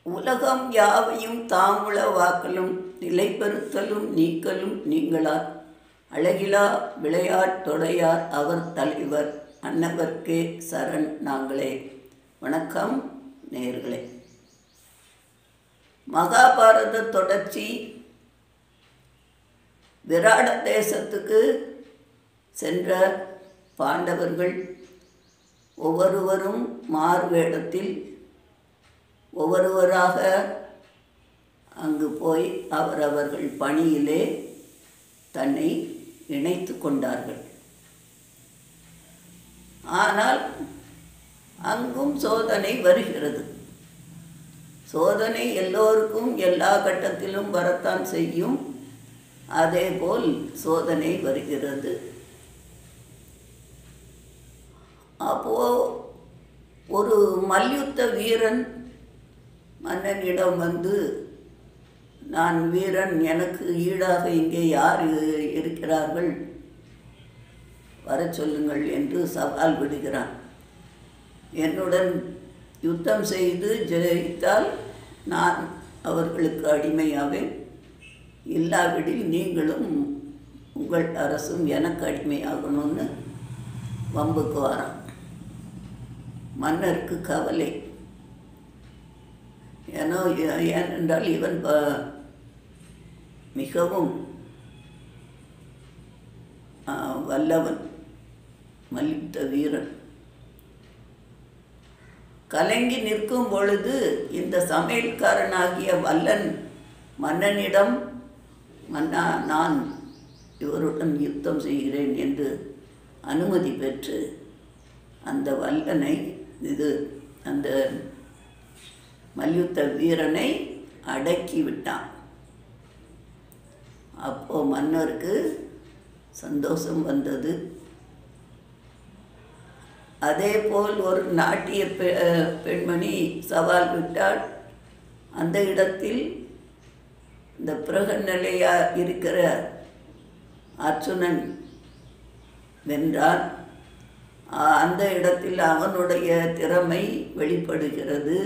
உலகம் யாவையும் தாமுள வாக்கலும் நிலைபெறுத்தலும் நீக்கலும் நீங்களார் அழகிலா விளையாட்டொடையார் அவர் தலைவர் அன்னவர்க்கே சரண் நாங்களே வணக்கம் நேர்களே மகாபாரத தொடர்ச்சி விராட தேசத்துக்கு சென்ற பாண்டவர்கள் ஒவ்வொருவரும் மார்வேடத்தில் ஒவ்வொருவராக அங்கு போய் அவரவர்கள் பணியிலே தன்னை இணைத்து கொண்டார்கள் ஆனால் அங்கும் சோதனை வருகிறது சோதனை எல்லோருக்கும் எல்லா கட்டத்திலும் வரத்தான் செய்யும் அதேபோல் சோதனை வருகிறது அப்போ ஒரு மல்யுத்த வீரன் மன்னனிடம் வந்து நான் வீரன் எனக்கு ஈடாக இங்கே யார் இ- இருக்கிறார்கள் வர சொல்லுங்கள் என்று சவால் விடுகிறான் என்னுடன் யுத்தம் செய்து ஜெயித்தால் நான் அவர்களுக்கு அடிமையாவேன் இல்லாவிடில் நீங்களும் உங்கள் அரசும் எனக்கு அடிமையாகணும்னு வம்புக்கு வரான் மன்னருக்கு கவலை ஏனோ ஏ- ஏனென்றால் இவன் ப- மிகவும் ஆ, வல்லவன் மல்யுத்த வீரன் கலங்கி நிற்கும் பொழுது இந்த சமையல்காரனாகிய வல்லன் மன்னனிடம் மன்னா நான் இவருடன் யுத்தம் செய்கிறேன் என்று அனுமதி பெற்று அந்த வல்லனை இது அந்த மல்யுத்த வீரனை அடக்கி விட்டான் அப்போ மன்னருக்கு சந்தோஷம் வந்தது அதேபோல் ஒரு நாட்டிய பெ- பெண்மணி சவால் விட்டால் அந்த இடத்தில் இந்த பிரகநிலையா இருக்கிற அர்ச்சுனன் வென்றான் ஆ- அந்த இடத்தில் அவனுடைய திறமை வெளிப்படுகிறது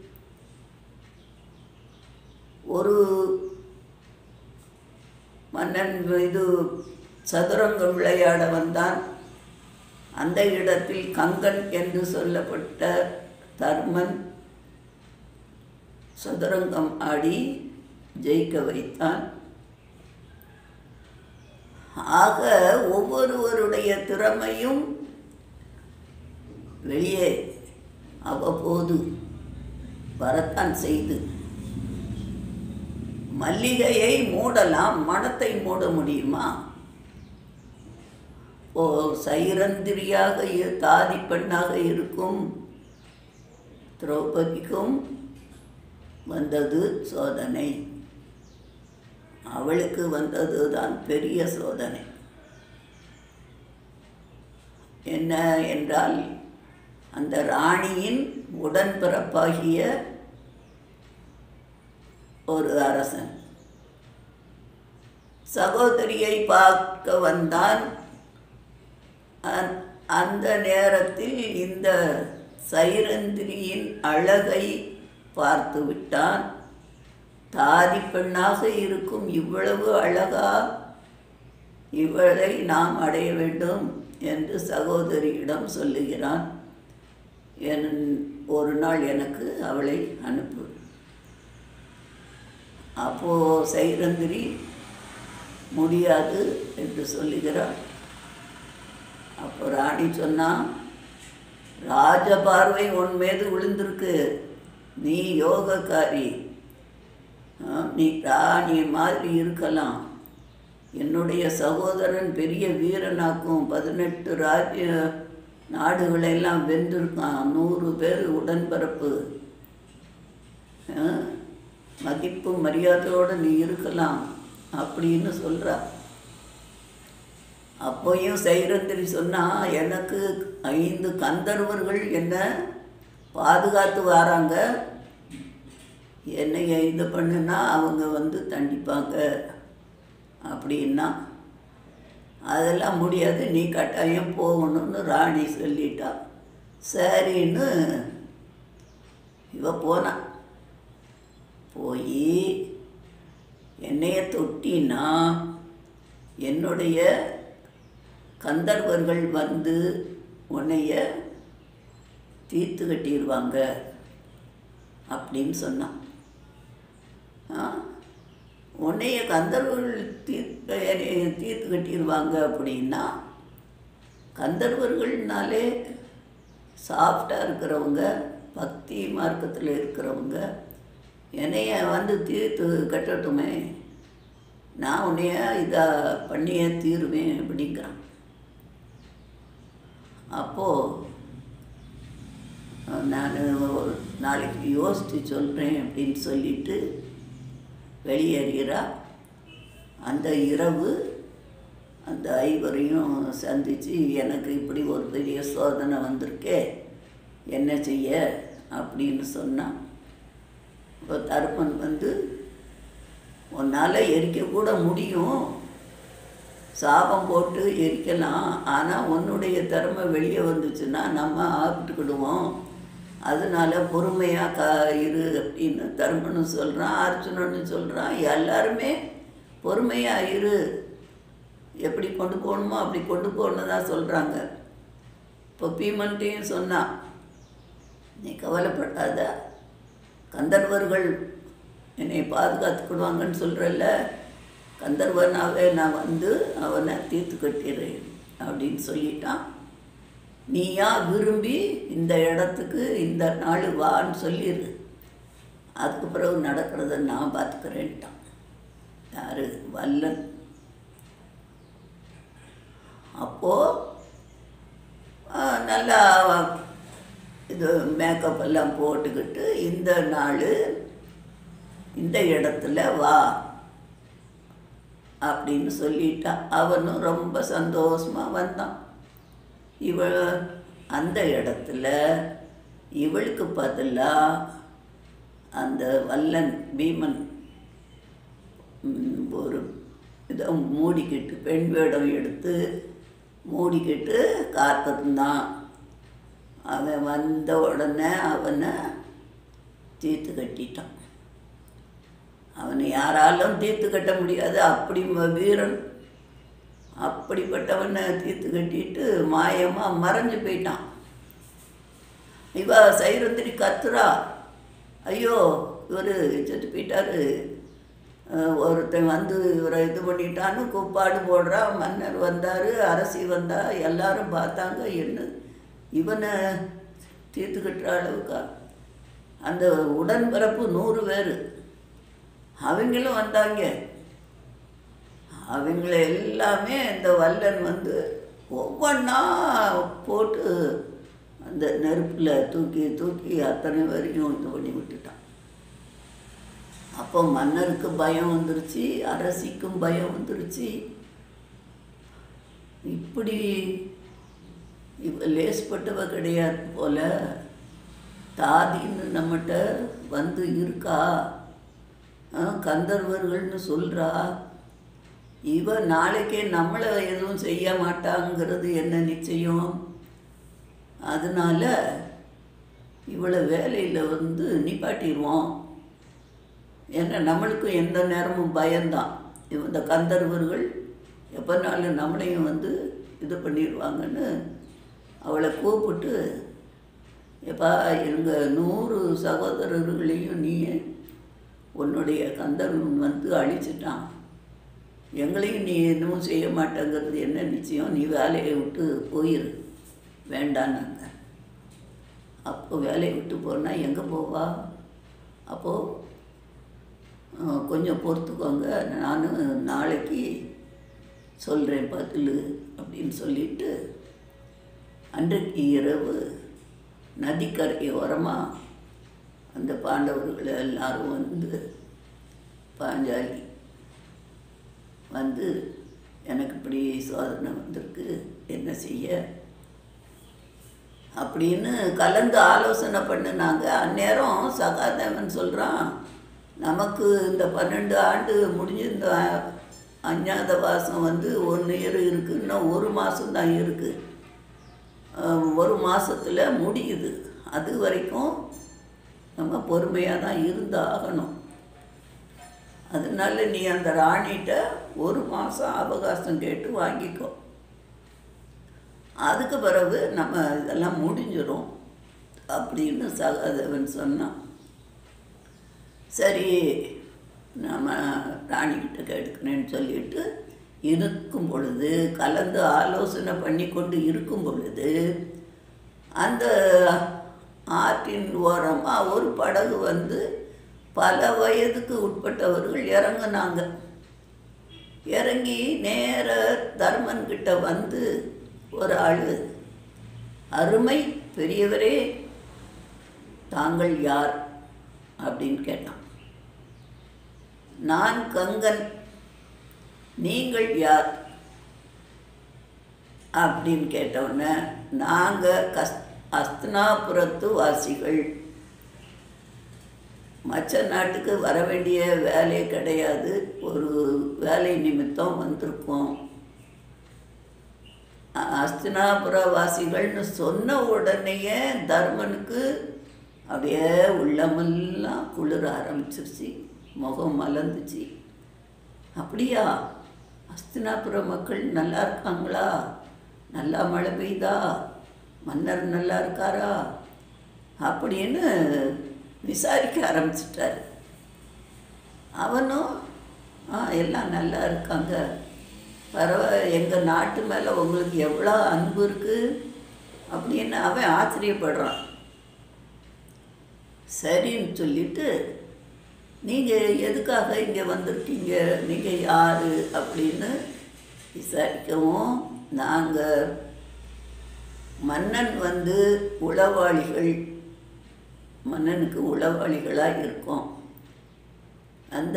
ஒரு மன்னன் இது சதுரங்கம் விளையாட வந்தான் அந்த இடத்தில் கங்கன் என்று சொல்லப்பட்ட தர்மன் சதுரங்கம் ஆடி ஜெயிக்க வைத்தான் ஆக ஒவ்வொருவருடைய திறமையும் வெளியே அவ்வப்போது வரத்தான் செய்து மல்லிகையை மூடலாம் மனத்தை மூட முடியுமா ஓ சைரந்திரியாக இரு- தாதி பெண்ணாக இருக்கும் திரௌபதிக்கும் வந்தது சோதனை அவளுக்கு வந்தது தான் பெரிய சோதனை என்ன என்றால் அந்த ராணியின் உடன்பிறப்பாகிய ஒரு அரசன் சகோதரியை பார்க்க வந்தான் அந்- அந்த நேரத்தில் இந்த சைரந்திரியின் அழகை பார்த்து விட்டான் தாதி பெண்ணாக இருக்கும் இவ்வளவு அழகா இவளை நாம் அடைய வேண்டும் என்று சகோதரியிடம் சொல்லுகிறான் என் ஒரு நாள் எனக்கு அவளை அனுப்பு அப்போ சைரந்திரி முடியாது என்று சொல்லுகிறாள் அப்போ ராணி சொன்னா ராஜ பார்வை உன் மீது விழுந்திருக்கு நீ யோகக்காரி ஆ, நீ ராணி மாதிரி இருக்கலாம் என்னுடைய சகோதரன் பெரிய வீரனாக்கும் பதினெட்டு ராஜ்ய நாடுகளெல்லாம் வென்றிருக்கான் நூறு பேர் உடன்பிறப்பு ஆ, மதிப்பு மரியாதையோடு நீ இருக்கலாம் அப்படின்னு சொல்கிறா அப்போயும் சைரந்திரி சொன்னா எனக்கு ஐந்து கந்தர்வர்கள் என்ன பாதுகாத்து வராங்க என்னைய இது பண்ணுனா அவங்க வந்து தண்டிப்பாங்க அப்படின்னா அதெல்லாம் முடியாது நீ கட்டாயம் போகணும்னு ராணி சொல்லிட்டா சரின்னு இவ போனான் போய் என்னைய தொட்டினா என்னுடைய கந்தர்வர்கள் வந்து உன்னைய தீர்த்து கட்டிடுவாங்க அப்படின்னு சொன்னான் ஆ? உன்னைய கந்தர்வர்கள் தீர்த்து என்னைய தீர்த்து கட்டிடுவாங்க அப்படின்னா கந்தர்வர்கள்னாலே சாஃப்டாக இருக்கிறவங்க பக்தி மார்க்கத்தில் இருக்கிறவங்க என்னைய வந்து தீர்த்து கட்டட்டுமே நான் உன்னைய இதை பண்ணியே தீருவேன் அப்படிங்கிறான் அப்போது நான் நாளைக்கு யோசித்து சொல்கிறேன் அப்படின்னு சொல்லிட்டு வெளியேறுகிறா அந்த இரவு அந்த ஐவரையும் சந்தித்து எனக்கு இப்படி ஒரு பெரிய சோதனை வந்திருக்கே என்ன செய்ய அப்படின்னு சொன்னான் இப்போ தருப்பன் வந்து உன்னால் எரிக்கக்கூட முடியும் சாபம் போட்டு எரிக்கலாம் ஆனால் உன்னுடைய திறமை வெளியே வந்துச்சுன்னா நம்ம ஆப்பிட்டுக்கிடுவோம் அதனால பொறுமையாக கா இரு அப்படின்னு தருமனும் சொல்கிறான் அர்ஜுனன்னு சொல்கிறான் எல்லாருமே பொறுமையாக இரு எப்படி கொண்டு போகணுமோ அப்படி கொண்டு போகணுன்னு தான் சொல்கிறாங்க இப்போ பீமன்ட்டையும் சொன்னான் நீ கவலைப்படாத கந்தர்வர்கள் என்னை பாதுகாத்துக்கிடுவாங்கன்னு சொல்கிறல்ல கந்தர்வனாவே நான் வந்து அவனை தீர்த்து கட்டிடுறேன் அப்படின்னு சொல்லிட்டான் நீயா விரும்பி இந்த இடத்துக்கு இந்த நாள் வான்னு சொல்லிடு அதுக்கு பிறகு நடக்கிறத நான் பார்த்துக்கிறேன்ட்டான் யார் வல்லன் அப்போது நல்லா இது மேக்கப் எல்லாம் போட்டுக்கிட்டு இந்த நாள் இந்த இடத்துல வா அப்படின்னு சொல்லிட்டான் அவனும் ரொம்ப சந்தோஷமாக வந்தான் இவள் அந்த இடத்துல இவளுக்கு பதிலாக அந்த வல்லன் பீமன் ம், ஒரு இதை மூடிக்கிட்டு பெண் வேடம் எடுத்து மூடிக்கிட்டு காத்திருந்தான் அவன் வந்த உடனே அவனை தீர்த்து கட்டிட்டான் அவனை யாராலும் தீர்த்து கட்ட முடியாது அப்படி ம- வீரன் அப்படிப்பட்டவனை தீர்த்து கட்டிட்டு மாயமாக மறைஞ்சு போயிட்டான் இவ சைரந்திரி கத்துறா ஐயோ இவர் செத்து போயிட்டாரு அஹ் ஒருத்தன் வந்து இவரை இது பண்ணிட்டான்னு கூப்பாடு போடுறா மன்னர் வந்தார் அரசி வந்தா எல்லாரும் பார்த்தாங்க என்ன இவனை தீர்த்து கட்டுற அளவுக்கா அந்த உடன்பிறப்பு நூறு பேர் அவங்களும் வந்தாங்க அவங்கள எல்லாமே இந்த வல்லன் வந்து ஒவ்வொன்றா போட்டு அந்த நெருப்பில் தூக்கி தூக்கி அத்தனை வரையும் இது பண்ணி விட்டுட்டான் அப்போ மன்னருக்கு பயம் வந்துருச்சு அரசிக்கும் பயம் வந்துருச்சு இப்படி இவ லேஸ்பட்டவ கிடையாது போல தாதின்னு நம்மகிட்ட வந்து இருக்கா ஆ, கந்தர்வர்கள்னு சொல்கிறா இவ நாளைக்கே நம்மளை எதுவும் செய்ய மாட்டாங்கிறது என்ன நிச்சயம் அதனால இவளை வேலையில் வந்து நிப்பாட்டிடுவோம் ஏன்னா நம்மளுக்கும் எந்த நேரமும் பயம்தான் இவ- இந்த கந்தர்வர்கள் எப்போனாலும் நம்மளையும் வந்து இது பண்ணிடுவாங்கன்னு அவளை கூப்பிட்டு எப்பா எங்கள் நூறு சகோதரர்களையும் நீ உன்னுடைய கந்தர்வன் வந்து அழிச்சிட்டான் எங்களையும் நீ எதுவும் செய்ய மாட்டேங்கிறது என்ன நிச்சயம் நீ வேலையை விட்டு போயிரு வேண்டான்னாங்க அப்போ வேலையை விட்டு போனால் எங்கே போவா அப்போது கொஞ்சம் பொறுத்துக்கோங்க நான் நாளைக்கு சொல்கிறேன் பதில் அப்படின்னு சொல்லிட்டு அன்றைக்கு இரவு நதிக்கரை ஓரமாக அந்த பாண்டவர்கள் எல்லாரும் வந்து பாஞ்சாலி வந்து எனக்கு இப்படி சோதனை வந்திருக்கு என்ன செய்ய அப்படின்னு கலந்து ஆலோசனை பண்ணினாங்க அந்நேரம் சகாதேவன் சொல்கிறான் நமக்கு இந்த பன்னெண்டு ஆண்டு முடிஞ்சு இந்த அஞ்ஞாத வாசம் வந்து ஒன்று இயர் இருக்குது இன்னும் ஒரு மாதம்தான் இருக்குது ஒரு மாதத்தில் முடியுது அது வரைக்கும் நம்ம பொறுமையாக தான் இருந்து ஆகணும் அதனால நீ அந்த ராணிகிட்ட ஒரு மாதம் அவகாசம் கேட்டு வாங்கிக்கோ அதுக்கு பிறகு நம்ம இதெல்லாம் முடிஞ்சிடும் அப்படின்னு சகாதேவன் சொன்னான் சரி நம்ம ராணிக்கிட்ட கேட்கிறேன்னு சொல்லிட்டு இருக்கும் பொழுது கலந்து ஆலோசனை பண்ணி கொண்டு இருக்கும் பொழுது அந்த ஆற்றின் ஓரமாக ஒரு படகு வந்து பல வயதுக்கு உட்பட்டவர்கள் இறங்குனாங்க இறங்கி நேர தர்மன் கிட்ட வந்து ஒரு ஆள் அருமை பெரியவரே தாங்கள் யார் அப்படின்னு கேட்டான் நான் கங்கன் நீங்கள் யார் அப்படின்னு கேட்டவுடனே நாங்கள் கஸ் அஸ்தனாபுரத்து வாசிகள் மற்ற நாட்டுக்கு வர வேண்டிய வேலை கிடையாது ஒரு வேலை நிமித்தம் வந்திருக்கோம் அஸ்தினாபுர வாசிகள்னு சொன்ன உடனேயே தர்மனுக்கு அப்படியே உள்ளமெல்லாம் குளிர ஆரம்பிச்சிருச்சு முகம் மலர்ந்துச்சு அப்படியா அஸ்தினாபுர மக்கள் நல்லா இருக்காங்களா நல்லா மழை பெய்யுதா மன்னர் நல்லா இருக்காரா அப்படின்னு விசாரிக்க ஆரம்பிச்சிட்டாரு அவனும் ஆ எல்லாம் நல்லா இருக்காங்க பரவாயில்ல எங்கள் நாட்டு மேலே உங்களுக்கு எவ்வளோ அன்பு இருக்குது அப்படின்னு அவன் ஆச்சரியப்படுறான் சரின்னு சொல்லிட்டு நீங்கள் எதுக்காக இங்கே வந்திருக்கீங்க நீங்கள் யார் அப்படின்னு விசாரிக்கவும் நாங்கள் மன்னன் வந்து உளவாளிகள் மன்னனுக்கு உளவாளிகளாக இருக்கோம் அந்த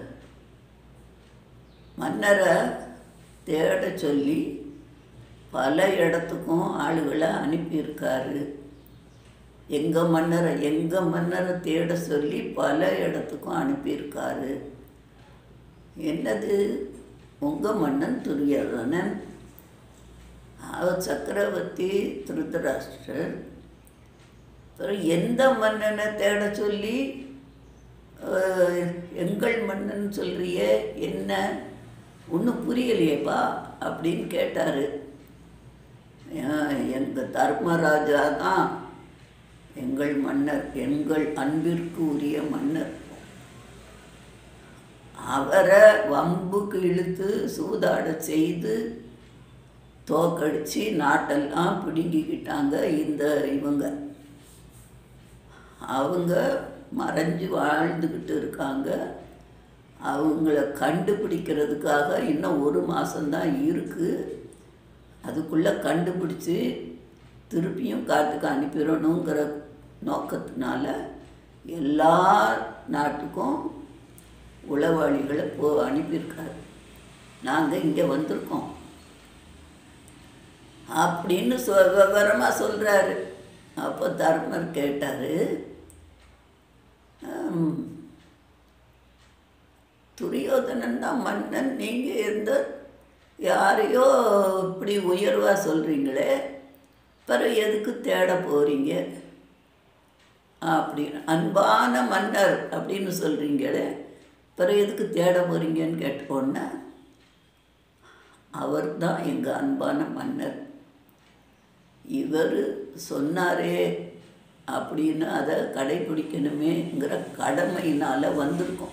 மன்னரை தேட சொல்லி பல இடத்துக்கும் ஆளுகளை அனுப்பியிருக்காரு எங்கள் மன்னரை எங்கள் மன்னரை தேட சொல்லி பல இடத்துக்கும் அனுப்பியிருக்காரு என்னது உங்கள் மன்னன் துரியோதனன் அவர் சக்கரவர்த்தி திருதராஷ்டிரர் அப்புறம் எந்த மன்னனை தேட சொல்லி அஹ், எங்கள் மன்னன் சொல்றியே என்ன ஒன்றும் புரியலையேப்பா அப்படின்னு கேட்டார் எங்கள் தர்மராஜா தான் எங்கள் மன்னர் எங்கள் அன்பிற்கு உரிய மன்னர் அவரை வம்புக்கு இழுத்து சூதாட செய்து தோக்கடிச்சு நாட்டெல்லாம் பிடுங்கிக்கிட்டாங்க இந்த இவங்க அவங்க மறைஞ்சு வாழ்ந்துக்கிட்டு இருக்காங்க அவங்கள கண்டுபிடிக்கிறதுக்காக இன்னும் ஒரு மாதம்தான் இருக்குது அதுக்குள்ளே கண்டுபிடிச்சி திருப்பியும் காட்டுக்கு அனுப்பிடணுங்கிற நோக்கத்தினால எல்லா நாட்டுக்கும் உளவாளிகளை போ அனுப்பியிருக்காரு நாங்கள் இங்கே வந்திருக்கோம் அப்படின்னு சொ விவரமாக சொல்கிறாரு அப்போ தர்மர் கேட்டார் துரியோதனன் தான் மன்னன் நீங்கள் எந்த யாரையோ இப்படி உயர்வாக சொல்கிறீங்களே பிறகு எதுக்கு தேட போகிறீங்க அப்படின்னு அன்பான மன்னர் அப்படின்னு சொல்கிறீங்களே பிறகு எதுக்கு தேட போகிறீங்கன்னு கேட்டோன்னே அவர் தான் எங்கள் அன்பான மன்னர் இவர் சொன்னாரே அப்படின்னு அதை கடைபிடிக்கணுமேங்கிற கடமையினால் வந்திருக்கோம்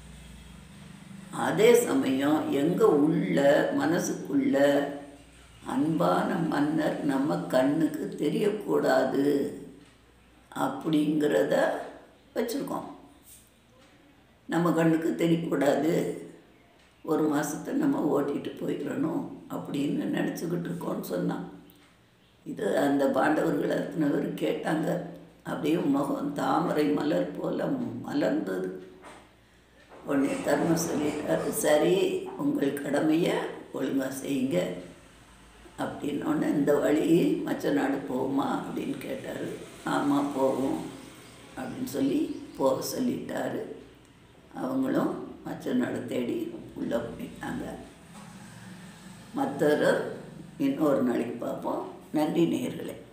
அதே சமயம் எங்கள் உள்ள மனசுக்குள்ள அன்பான மன்னர் நம்ம கண்ணுக்கு தெரியக்கூடாது அப்படிங்கிறத வச்சுருக்கோம் நம்ம கண்ணுக்கு தெரியக்கூடாது ஒரு மாதத்தை நம்ம ஓட்டிகிட்டு போயிடணும் அப்படின்னு நினச்சிக்கிட்டு இருக்கோம்னு சொன்னான் இது அந்த பாண்டவர்கள் அத்தனை பேர் கேட்டாங்க அப்படியே முகம் தாமரை மலர் போல மலர்ந்தது உடனே தர்மம் சொல்லிட்டாரு சரி உங்கள் கடமையை ஒழுங்காக செய்யுங்க அப்படின்னோடனே இந்த வழி மச்ச நாடு போகுமா அப்படின்னு கேட்டார் ஆமாம் போவோம் அப்படின்னு சொல்லி போக சொல்லிட்டாரு அவங்களும் மச்ச நாடு தேடி உள்ளே போயிட்டாங்க மற்றவர் இன்னொரு நாளைக்கு பார்ப்போம் நன்றி நேயர்களே